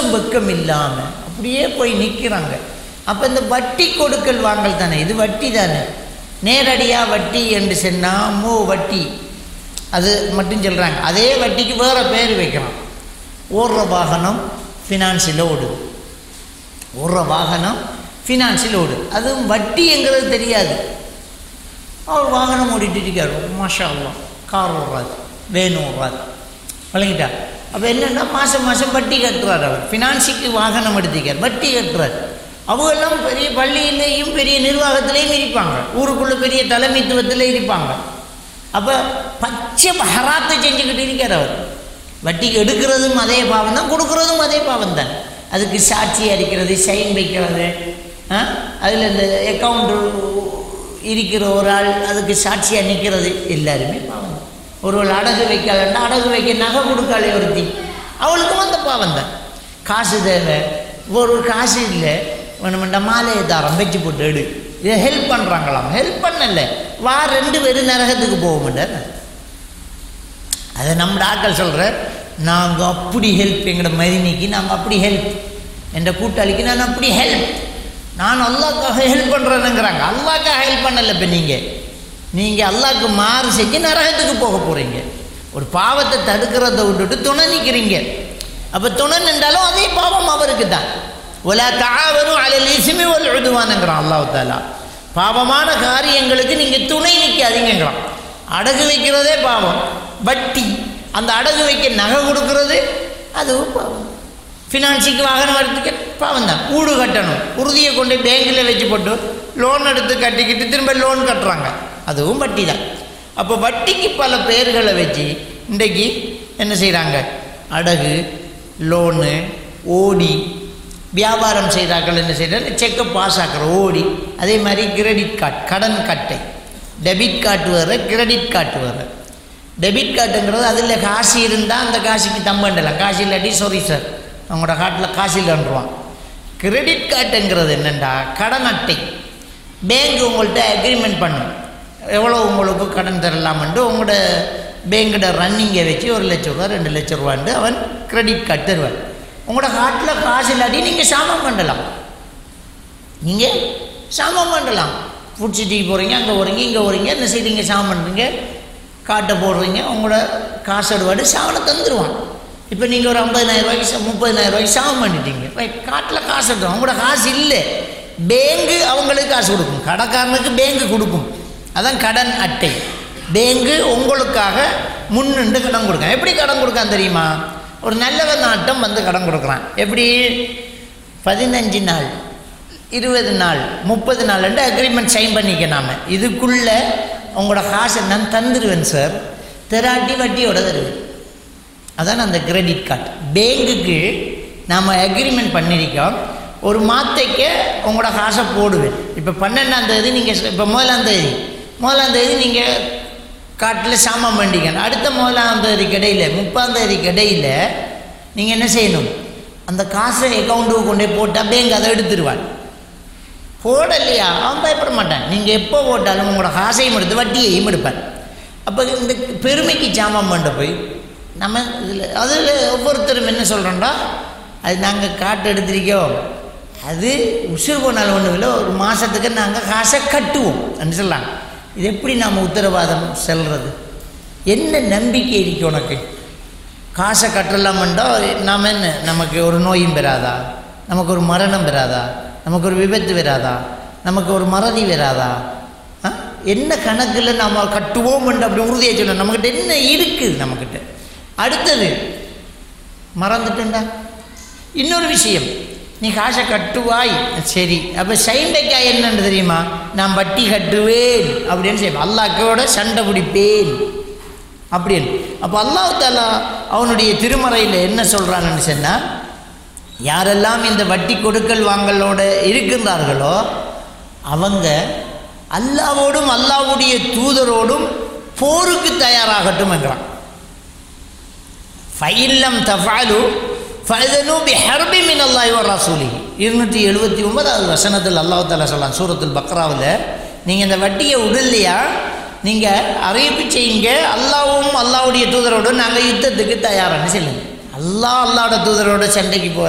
கூச்சம் வெக்கம் இல்லாமல் அப்படியே போய் நிற்கிறாங்க அப்போ இந்த வட்டி கொடுக்கல் வாங்கல் தானே இது வட்டி தானே நேரடியாக வட்டி என்று சொன்னால் மூ வட்டி அது மட்டும் சொல்கிறாங்க அதே வட்டிக்கு வேறு பேர் வைக்கிறான் ஓடுற வாகனம் ஃபினான்ஸில் ஓடுது ஓடுற வாகனம் ஃபினான்ஸில் ஓடுது அதுவும் வட்டிங்கிறது தெரியாது அவர் வாகனம் ஓடிட்டு இருக்கார் மாஷா அல்லா கார் ஓடுறாரு வேன் ஓடுறாரு வழங்கிட்டா அப்போ என்னென்னா மாதம் மாதம் வட்டி கட்டுறார் அவர் ஃபினான்ஸுக்கு வாகனம் எடுத்துக்கார் வட்டி கட்டுறார் அவங்கெல்லாம் பெரிய பள்ளியிலேயும் பெரிய நிர்வாகத்திலையும் இருப்பாங்க ஊருக்குள்ளே பெரிய தலைமைத்துவத்தில் இருப்பாங்க அப்போ பச்சை ஹராத்தை செஞ்சுக்கிட்டு இருக்கார் அவர் வட்டிக்கு எடுக்கிறதும் அதே பாவம் தான் கொடுக்குறதும் அதே பாவம் தான் அதுக்கு சாட்சி அடிக்கிறது சைன் வைக்கிறது அதில் இந்த அக்கௌண்ட் இருக்கிற ஒரு ஆள் அதுக்கு சாட்சியாக நிற்கிறது எல்லாருமே பாவம் தான் ஒருவள் அடகு வைக்கலன்னா அடகு வைக்க நகை கொடுக்காளே ஒருத்தி அவளுக்கும் அந்த பாவம் தான் காசு தேவை ஒரு காசு இல்லை வேணுமெண்டா மாலையை தாரம் வச்சு போட்டு எடு இதை ஹெல்ப் பண்ணுறாங்களாம் ஹெல்ப் பண்ணல வா ரெண்டு பேரும் நரகத்துக்கு போக மாட்டார் அதை நம்ம ஆட்கள் சொல்கிற நாங்கள் அப்படி ஹெல்ப் எங்களோட மதினிக்கு நாங்கள் அப்படி ஹெல்ப் என்ற கூட்டாளிக்கு நான் அப்படி ஹெல்ப் நான் அல்லாக்காக ஹெல்ப் பண்ணுறேனுங்கிறாங்க அல்லாக்காக ஹெல்ப் பண்ணலை இப்போ நீங்கள் நீங்கள் அல்லாக்கு மாறு செஞ்சு நரகத்துக்கு போக போகிறீங்க ஒரு பாவத்தை தடுக்கிறத விட்டுட்டு துணை நிற்கிறீங்க அப்போ துணை நின்றாலும் அதே பாவம் அவருக்கு தான் ஒலா தாவரும் அலல் இசுமி ஒல் எழுதுவானுங்கிறான் அல்லாஹ் தாலா பாவமான காரியங்களுக்கு நீங்கள் துணை நிற்காதீங்கிறான் அடகு வைக்கிறதே பாவம் வட்டி அந்த அடகு வைக்க நகை கொடுக்கறது அதுவும் பாவம் ஃபினான்ஸுக்கு வாகனம் எடுத்துக்க பாவம் தான் ஊடு கட்டணும் உறுதியை கொண்டு பேங்கில் வச்சு போட்டு லோன் எடுத்து கட்டிக்கிட்டு திரும்ப லோன் கட்டுறாங்க அதுவும் வட்டி தான் அப்போ வட்டிக்கு பல பேர்களை வச்சு இன்றைக்கு என்ன செய்கிறாங்க அடகு லோனு ஓடி வியாபாரம் செய்கிறார்கள் என்ன செய்கிறாங்க செக்கை பாஸ் ஆக்கிற ஓடி அதே மாதிரி கிரெடிட் கார்டு கடன் கட்டை டெபிட் கார்டு வர கிரெடிட் கார்டு வர டெபிட் கார்டுங்கிறது அதில் காசு இருந்தால் அந்த காசுக்கு தம்பண்டலாம் காசு இல்லாட்டி சாரி சார் அவங்களோட காட்டில் காசு இல்லைன்றான் கிரெடிட் கார்டுங்கிறது என்னென்னா கடன் அட்டை பேங்க் உங்கள்கிட்ட அக்ரிமெண்ட் பண்ணும் எவ்வளோ உங்களுக்கு கடன் தரலாம்ன்ட்டு உங்களோட பேங்கோட ரன்னிங்கை வச்சு ஒரு லட்ச ரூபா ரெண்டு லட்ச ரூபான்ட்டு அவன் கிரெடிட் கார்டு தருவான் உங்களோட காட்டில் காசு இல்லாட்டி நீங்கள் சாமான் பண்ணலாம் நீங்கள் சாமான் பண்ணலாம் ஃபுட் சிட்டிக்கு போகிறீங்க அங்கே போகிறீங்க இங்கே போகிறீங்க என்ன செய்றீங்க சாமான் பண்ணுறீங்க காட்டை போடுறீங்க உங்களோட காசு எடுவாடு சாவனை தந்துடுவான் இப்போ நீங்கள் ஒரு ஐம்பதினாயிரம் ரூபாய்க்கு முப்பதினாயிரம் ரூபாய்க்கு சாமம் பண்ணிட்டீங்க ரைட் காட்டில் காசு எடுத்துரும் அவங்களோட காசு இல்லை பேங்கு அவங்களுக்கு காசு கொடுக்கும் கடைக்காரனுக்கு பேங்கு கொடுக்கும் அதான் கடன் அட்டை பேங்கு உங்களுக்காக முன்னின்று கடன் கொடுக்கும் எப்படி கடன் கொடுக்கான் தெரியுமா ஒரு நல்லவன் நாட்டம் வந்து கடன் கொடுக்குறான் எப்படி பதினஞ்சு நாள் இருபது நாள் முப்பது நாள் அக்ரிமெண்ட் சைன் பண்ணிக்க நாம இதுக்குள்ளே உங்களோட காசை நான் தந்துடுவேன் சார் தெராட்டி வட்டியோட தருவேன் அதான் அந்த கிரெடிட் கார்டு பேங்குக்கு நாம் அக்ரிமெண்ட் பண்ணியிருக்கோம் ஒரு மாத்தைக்கு உங்களோட காசை போடுவேன் இப்போ பன்னெண்டாம் தேதி நீங்கள் இப்போ முதலாம் தேதி முதலாம் தேதி நீங்கள் காட்டில் சாமான் பண்ணிக்கணும் அடுத்த முதலாம் தேதி கிடையில் முப்பாம் தேதி கிடையில் நீங்கள் என்ன செய்யணும் அந்த காசை அக்கௌண்ட்டுக்கு கொண்டு போய் போட்டால் பேங்க் அதை எடுத்துருவான் போடலையா அவன் பயப்பட மாட்டான் நீங்கள் எப்போ போட்டாலும் உங்களோட காசையும் எடுத்து வட்டியையும் எடுப்பான் அப்போ இந்த பெருமைக்கு சாமான் பண்ண போய் நம்ம இதில் அதில் ஒவ்வொருத்தரும் என்ன சொல்கிறோம்டா அது நாங்கள் காட்டு எடுத்திருக்கோம் அது உசுறு போனாலும் ஒன்றும் இல்லை ஒரு மாதத்துக்கு நாங்கள் காசை கட்டுவோம் அப்படின்னு சொல்லலாம் இது எப்படி நாம் உத்தரவாதம் செல்றது என்ன நம்பிக்கை இருக்கு உனக்கு காசை கட்டலாமண்டா நாம் என்ன நமக்கு ஒரு நோயும் பெறாதா நமக்கு ஒரு மரணம் பெறாதா நமக்கு ஒரு விபத்து வராதா நமக்கு ஒரு மறதி வராதா ஆ? என்ன கணக்கில் நாம் கட்டுவோம் அப்படி உறுதியாக சொல்லணும் நம்மக்கிட்ட என்ன இருக்குது நம்மக்கிட்ட அடுத்தது மறந்துட்டேன்டா இன்னொரு விஷயம் நீ காசை கட்டுவாய் சரி அப்போ சைண்டைக்காய் என்னன்னு தெரியுமா நான் வட்டி கட்டுவேன் அப்படின்னு செய்வேன் அல்லாக்கோட சண்டை பிடிப்பேன் அப்படின்னு அப்போ அல்லாஹ் தாலா அவனுடைய திருமறையில் என்ன சொல்கிறான்னு சொன்னால் யாரெல்லாம் இந்த வட்டி கொடுக்கல் வாங்கலோட இருக்கின்றார்களோ அவங்க அல்லாவோடும் அல்லாவுடைய தூதரோடும் போருக்கு தயாராகட்டும் என்றான் ஃபைல்லம் தஃபாலு ஃபைதனு பி ஹர்பி மின் அல்லாஹி வ ரசூலி இருநூற்றி எழுபத்தி ஒன்பதாவது வசனத்தில் அல்லாஹ் தாலா சொல்லலாம் சூரத்துல் பக்ராவில் நீங்கள் இந்த வட்டியை விடலையா நீங்கள் அறிவிப்பு செய்யுங்க அல்லாவும் அல்லாவுடைய தூதரோடு நாங்கள் யுத்தத்துக்கு தயாரான்னு சொல்லுங்க அல்லாஹ் அல்லாவோட தூதரோட சண்டைக்கு போகிற